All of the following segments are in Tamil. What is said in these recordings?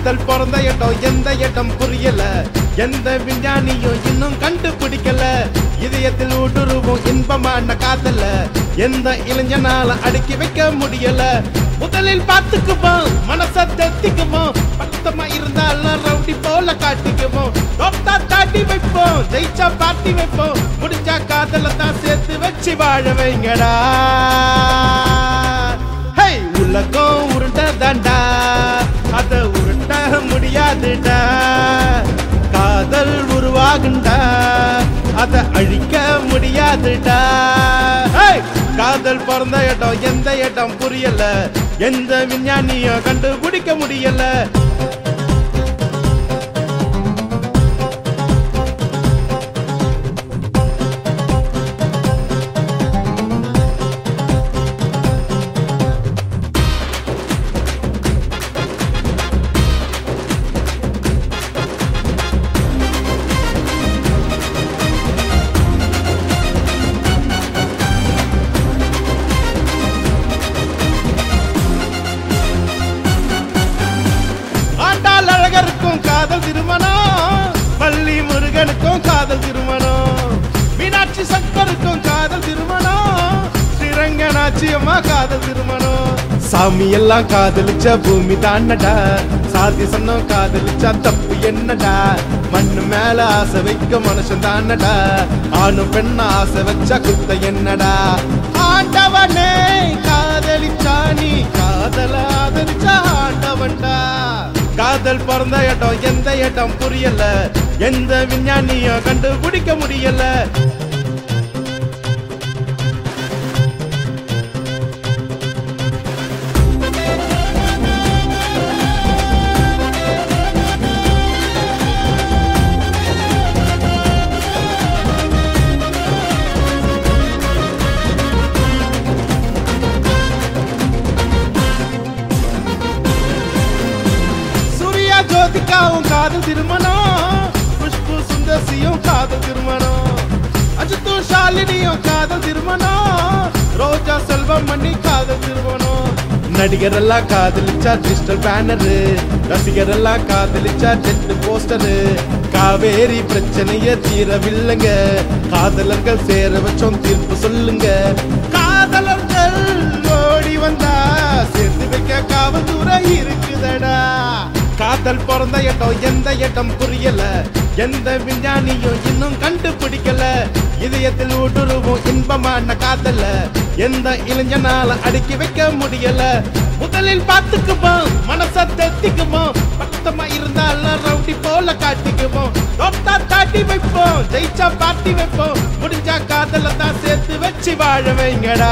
காதல் பிறந்த இடம் எந்த இடம் புரியல எந்த விஞ்ஞானியும் இன்னும் கண்டுபிடிக்கல இதயத்தில் ஊடுருவும் இன்பமான காதல எந்த இளைஞனால அடக்கி வைக்க முடியல முதலில் பார்த்துக்குவோம் மனச தெத்திக்குவோம் பத்தமா இருந்தாலும் ரவுடி போல காட்டிக்குவோம் தோத்தா தாட்டி வைப்போம் ஜெயிச்சா பாட்டி வைப்போம் முடிஞ்சா காதல தான் சேர்த்து வச்சு வாழ வைங்கடா ஹே உலகம் உருண்டதாண்டா அத உருட்ட முடியாதுடா காதல் உருவாகுண்டா அத அழிக்க முடியாதுடா ஹே! காதல் பிறந்த இடம் எந்த இடம் புரியல எந்த விஞ்ஞானியும் கண்டுபிடிக்க முடியல ஆண்டாள் அழகருக்கும் காதல் திருமணம் பள்ளி முருகனுக்கும் காதல் திருமணம் மீனாட்சி சங்கருக்கும் காதல் திருமணம் ஸ்ரீரங்கநாச்சி அம்மா காதல் திருமணம் சாமி எல்லாம் காதலிச்ச பூமி தானடா சாதி சொன்ன காதலிச்சா தப்பு என்னடா மண்ணு மேல ஆசை வைக்க மனுஷன் தானடா ஆணும் பெண்ண ஆசை வச்சா குத்த என்னடா ஆண்டவனே காதலிச்சா நீ காதல ஆதரிச்சா ஆண்டவன்டா காதல் பிறந்த இடம் எந்த இடம் புரியல எந்த விஞ்ஞானியும் கண்டுபிடிக்க முடியல சூர்யா ஜோதிகாவும் காதல் திருமணம் குஷ்பு சுந்தர்சியும் காதல் திருமணம் அஜித்தும் ஷாலினியும் காதல் திருமணம் ரோஜா செல்வம் மணி காதல் திருமணம் நடிகர் எல்லாம் காதலிச்சா டிஜிட்டல் பேனரு ரசிகர் எல்லாம் காதலிச்சா டென்ட் போஸ்டரு காவேரி பிரச்சனைய தீரவில்லைங்க காதலர்கள் சேர வச்சோம் தீர்ப்பு சொல்லுங்க காதலர்கள் ஓடி வந்தா சேர்த்து வைக்க காவல்துறை இருக்குதடா காதல் பிறந்த இடம் எந்த இடம் புரியல எந்த விஞ்ஞானியும் இன்னும் கண்டுபிடிக்கல இதயத்தில் ஊடுருவும் இன்பமான காதல எந்த இளைஞனால அடக்கி வைக்க முடியல முதலில் பார்த்துக்குவோம் மனச தெத்திக்குவோம் பத்தமா இருந்தாலும் ரவுடி போல காட்டிக்குவோம் தோத்தா தாட்டி வைப்போம் ஜெயிச்சா பாட்டி வைப்போம் முடிஞ்சா காதல தான் சேர்த்து வச்சு வாழ வைங்கடா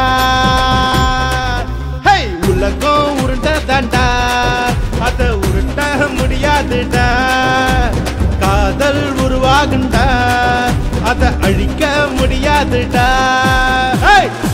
ஹே உலகம் உருண்டதாண்டா அத உருட்ட முடியாதுடா காதல் உருவாகுண்டா அத அழிக்க முடியாதுடா ஹே